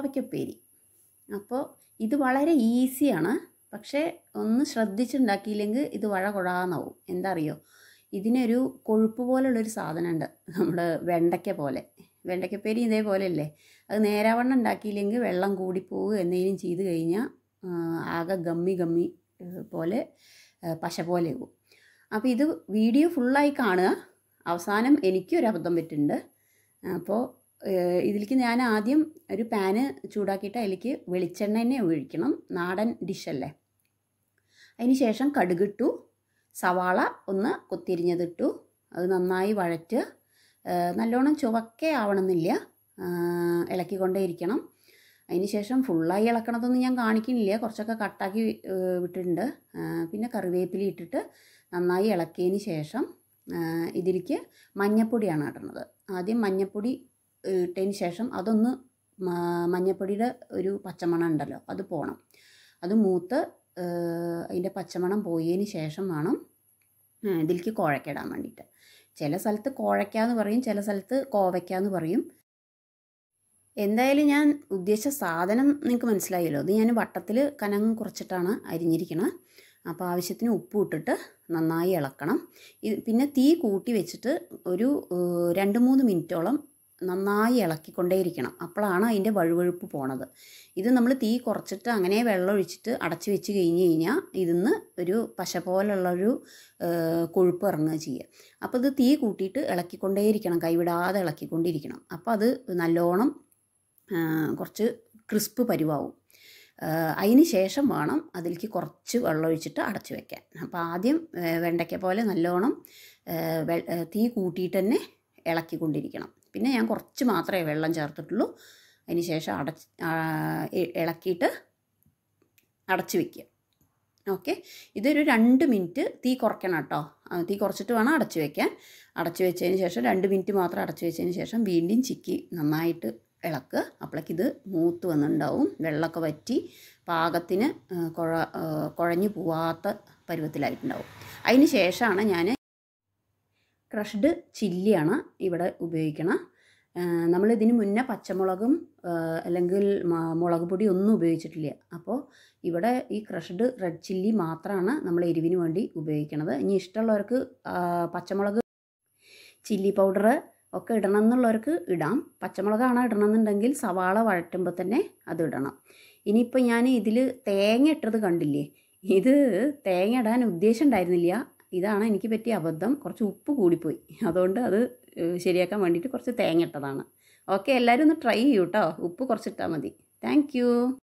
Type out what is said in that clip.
കോവയ്ക്കുപ്പേരി അപ്പോൾ ഇത് വളരെ ഈസിയാണ് പക്ഷേ ഒന്ന് ശ്രദ്ധിച്ചുണ്ടാക്കിയില്ലെങ്കിൽ ഇത് വഴ കൊഴാന്നാവും എന്താ അറിയോ ഇതിനൊരു കൊഴുപ്പ് പോലുള്ളൊരു സാധനമുണ്ട് നമ്മുടെ വെണ്ടയ്ക്ക പോലെ വെണ്ടയ്ക്കപ്പേരി ഇതേപോലെയല്ലേ അത് നേരാവണ്ണം ഉണ്ടാക്കിയില്ലെങ്കിൽ വെള്ളം കൂടിപ്പോവുക എന്തെങ്കിലും ചെയ്ത് കഴിഞ്ഞാൽ ആ, ആകെ ഗമ്മി ഗമ്മി ഏ, പോലെ ഏ, പശ പോലെ ആവും അപ്പോൾ ഇത് വീഡിയോ ഫുള്ളായി കാണുക അവസാനം എനിക്കൊരു അബദ്ധം പറ്റുന്നുണ്ട് അപ്പോൾ ഏഹ് ഇതിലേക്ക് ഞാൻ ആദ്യം ഒരു പാന് ചൂടാക്കിയിട്ട് അതിലേക്ക് വെളിച്ചെണ്ണ തന്നെ ഒഴിക്കണം നാടൻ ഡിഷല്ലേ അതിന് ശേഷം കടുകിട്ടു സവാള ഒന്ന് കൊത്തിരിഞ്ഞതിട്ടു അത് നന്നായി വഴറ്റുക ഏഹ് നല്ലോണം ചുവക്കേ ആവണമെന്നില്ല ആഹ് ഇളക്കിക്കൊണ്ടേ ഇരിക്കണം അതിന് ശേഷം ഫുള്ളായി ഇളക്കണതൊന്നും ഞാൻ കാണിക്കുന്നില്ല കുറച്ചൊക്കെ കട്ടാക്കി ഏഹ് വിട്ടിട്ടുണ്ട് ആഹ് പിന്നെ കറിവേപ്പില ഇട്ടിട്ട് നന്നായി ഇളക്കിയതിന് ശേഷം ആഹ് ഇതിലേക്ക് മഞ്ഞപ്പൊടിയാണ് ഇടുന്നത് ആദ്യം മഞ്ഞപ്പൊടി ഇട്ടതിന് ശേഷം അതൊന്ന് മ- മഞ്ഞപ്പൊടിയുടെ ഒരു പച്ചമണം ഉണ്ടല്ലോ അത് പോകണം അത് മൂത്ത് ഏഹ് അതിൻ്റെ പച്ചമണം പോയതിന് ശേഷം വേണം ഏഹ് ഇതിലേക്ക് കോഴയ്ക്കിടാൻ വേണ്ടിയിട്ട് ചില സ്ഥലത്ത് കോഴയ്ക്ക എന്ന് പറയും ചില സ്ഥലത്ത് കോവയ്ക്ക എന്ന് പറയും എന്തായാലും ഞാൻ ഉദ്ദേശിച്ച സാധനം നിങ്ങൾക്ക് മനസ്സിലായല്ലോ അത് ഞാൻ വട്ടത്തിൽ കനം കുറച്ചിട്ടാണ് അരിഞ്ഞിരിക്കുന്നത് അപ്പോൾ ആവശ്യത്തിന് ഉപ്പ് ഇട്ടിട്ട് നന്നായി ഇളക്കണം ഇത് പിന്നെ തീ കൂട്ടി വെച്ചിട്ട് ഒരു ഏഹ്, രണ്ട് മൂന്ന് മിനിറ്റോളം നന്നായി ഇളക്കിക്കൊണ്ടേയിരിക്കണം അപ്പോഴാണ് അതിൻ്റെ വഴുവഴുപ്പ് പോണത് ഇത് നമ്മൾ തീ കുറച്ചിട്ട് അങ്ങനെ വെള്ളം ഒഴിച്ചിട്ട് അടച്ചു വെച്ച് കഴിഞ്ഞ് കഴിഞ്ഞാൽ ഇതിന്ന് ഒരു പശ പോലുള്ളൊരു ഏഹ്, കൊഴുപ്പ് ഇറങ്ങുക ചെയ്യുക അപ്പോൾ ഇത് തീ കൂട്ടിയിട്ട് ഇളക്കിക്കൊണ്ടേയിരിക്കണം കൈവിടാതെ ഇളക്കിക്കൊണ്ടിരിക്കണം അപ്പോൾ അത് നല്ലോണം ആ, കുറച്ച് ക്രിസ്പ് പരുവാവും അതിന് ശേഷം വേണം അതിലേക്ക് കുറച്ച് വെള്ളം ഒഴിച്ചിട്ട് അടച്ചു വെക്കാൻ അപ്പോൾ ആദ്യം ഏ, വെണ്ടയ്ക്ക പോലെ നല്ലോണം ഏ, വെ- ഏ, തീ കൂട്ടിയിട്ട് തന്നെ ഇളക്കിക്കൊണ്ടിരിക്കണം പിന്നെ ഞാൻ കുറച്ച് മാത്രമേ വെള്ളം ചേർത്തിട്ടുള്ളൂ അതിന് ശേഷം അടച്ച് ആ, ഇ- ഇളക്കിയിട്ട് അടച്ചു വെക്കുക ഓക്കെ ഇതൊരു രണ്ട് മിനിറ്റ് തീ കുറയ്ക്കണം കേട്ടോ ആ, തീ കുറച്ചിട്ട് വേണം അടച്ചു വെക്കാൻ അടച്ചു വെച്ചതിന് ശേഷം രണ്ട് മിനിറ്റ് മാത്രം അടച്ചു വെച്ചതിന് ശേഷം വീണ്ടും ചിക്കി നന്നായിട്ട് ഇളക്കുക അപ്പോഴേക്ക് ഇത് മൂത്ത് വന്നിട്ടുണ്ടാവും വെള്ളമൊക്കെ വറ്റി പാകത്തിന് ആ, കുഴ ആ, കുഴഞ്ഞു പോവാത്ത പരുവത്തിലായിട്ടുണ്ടാവും അതിന് ശേഷമാണ് ഞാൻ ക്രഷ്ഡ് ചില്ലിയാണ് ഇവിടെ ഉപയോഗിക്കണം നമ്മൾ ഇതിന് മുന്നേ പച്ചമുളകും ആ, അല്ലെങ്കിൽ മ- മുളക് പൊടി ഒന്നും ഉപയോഗിച്ചിട്ടില്ല അപ്പോൾ ഇവിടെ ഈ ക്രഷ്ഡ് റെഡ് ചില്ലി മാത്രമാണ് നമ്മൾ എരിവിന് വേണ്ടി ഉപയോഗിക്കുന്നത് ഇനി ഇഷ്ടമുള്ളവർക്ക് ആ, പച്ചമുളക് ചില്ലി പൗഡർ ഒക്കെ ഇടണം എന്നുള്ളവർക്ക് ഇടാം പച്ചമുളകാണ് ഇടണമെന്നുണ്ടെങ്കിൽ സവാള വഴറ്റുമ്പോൾ തന്നെ അത് ഇടണം ഇനിയിപ്പോൾ ഞാൻ ഇതിൽ തേങ്ങ ഇട്ടത് കണ്ടില്ലേ ഇത് തേങ്ങ ഇടാൻ ഉദ്ദേശം ഉണ്ടായിരുന്നില്ല ഇതാണ് എനിക്ക് പറ്റിയ അബദ്ധം കുറച്ച് ഉപ്പ് കൂടിപ്പോയി അതുകൊണ്ട് അത് ഏഹ്, ശരിയാക്കാൻ വേണ്ടിയിട്ട് കുറച്ച് തേങ്ങ ഇട്ടതാണ് ഓക്കെ എല്ലാവരും ഒന്ന് ട്രൈ ചെയ്യൂ കേട്ടോ ഉപ്പ് കുറച്ചിട്ടാൽ മതി താങ്ക്